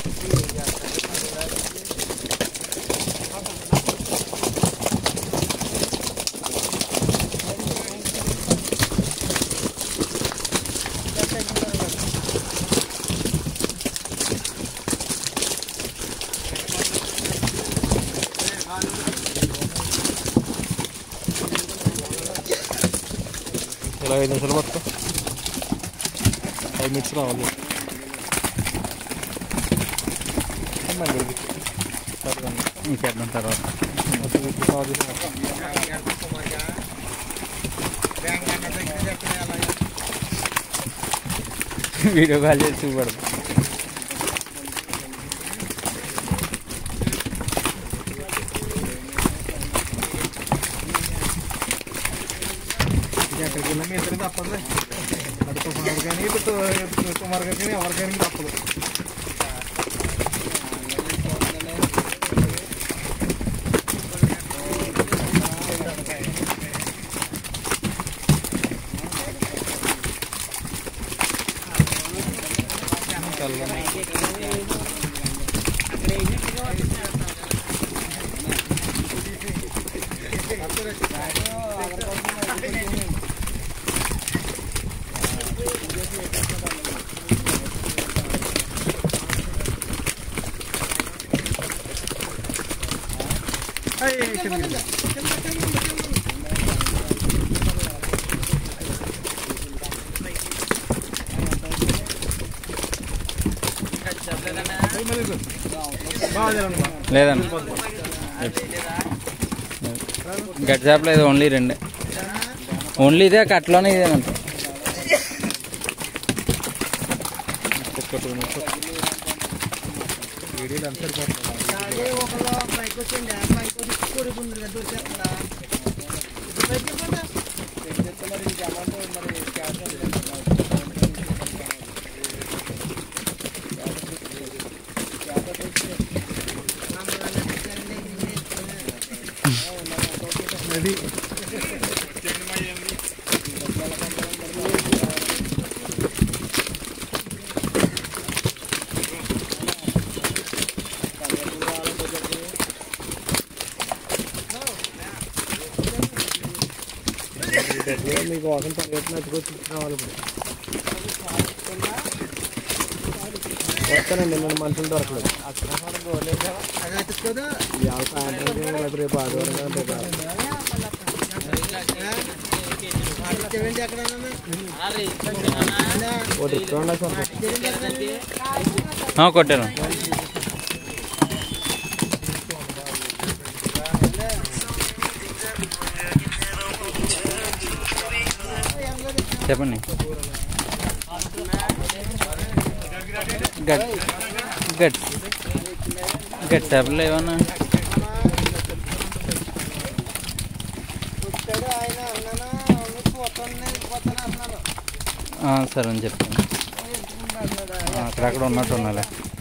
ఇలా ఐదు నిమిషాలు పట్టుకో ఫైవ్ మినిట్స్ రావాలి ఇంకేద్దాం తర్వాత వీడియో కాల్ చేసి చూపడదు ఎక్కడికి వెళ్ళినా మీ ఇద్దరికి తప్పదు అటు కుమార్ కానీ ఇటు కుమార్ గారికి ఎవరికైనా తప్పదు లేదండి గట్టి చేప లేదు ఓన్లీ రెండే ఓన్లీ ఇదే కట్లోనే ఇదేనంట వీడియోలు ఎంత సరిపోతుంది మీకు వాసన పరిగెత్తిన ఎత్తుకొచ్చి రావాలి ఇప్పుడు వస్తానండి మన మనుషులు దొరకలేదు ఇవాళ సాయంత్రం లేదా రేపు ఆదివారం కానీ రేపు రావాలి. ఒకటి ఇస్తుండే సరిపోతుంది. ఆ, కొట్టాను చెప్పండి గట్ గట్ గట్ చేపలు ఏమన్నా ఆ, సరే అని చెప్తాను ఆ, అక్కడక్కడ ఉన్నట్టు ఉన్నాలే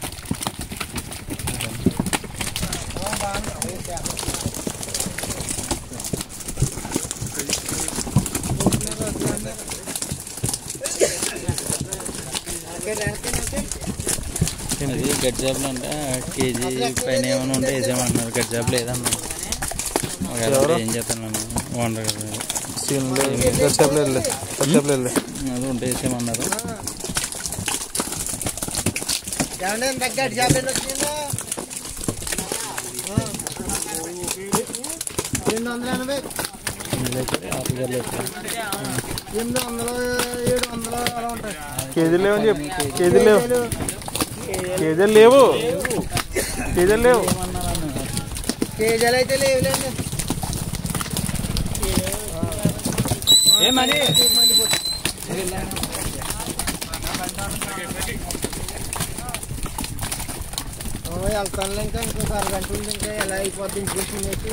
అది గడ్డి చేపలు అంటే కేజీ పైన ఏమైనా ఉంటే వేసేయమంటున్నారు గడ్డి చేపలు ఏదన్నా ఒకవేళ ఉంటే ఏం చేస్తాను ఓనర్ గారు సీన్లో గడిచేపలు వెళ్ళి గడిచేపలు వెళ్ళి అది ఉంటే వేసేయమన్నారు రెండు వందల ఎనభై ఎనిమిది వందలు ఏడు వందలు అలా ఉంటాయి కేజీలు లేవని చెప్పు కేజీలు లేవు కేజీలు లేవు కేజీలు లేవు కేజీలు అయితే లేవులేండి ఏమని వెళ్తాను ఇంకా ఇంకొక అరగంట ఉంది ఇంకా ఎలా అయిపోద్ది ఇంటికి తినేసి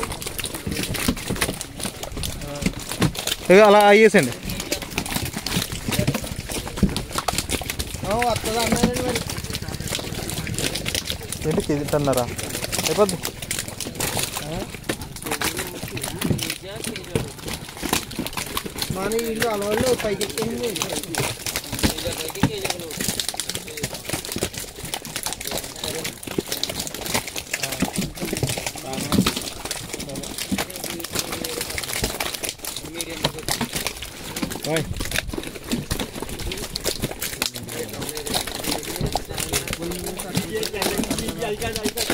ఇక అలా అయ్యేసండి వస్తుంది అన్నారండి మరి ఏంటి కేజీ తన్నారా అయిపోద్ది మన ఇల్లు అలవాళ్ళు పైకి ఎక్కింది ఓయ్ కొంచెం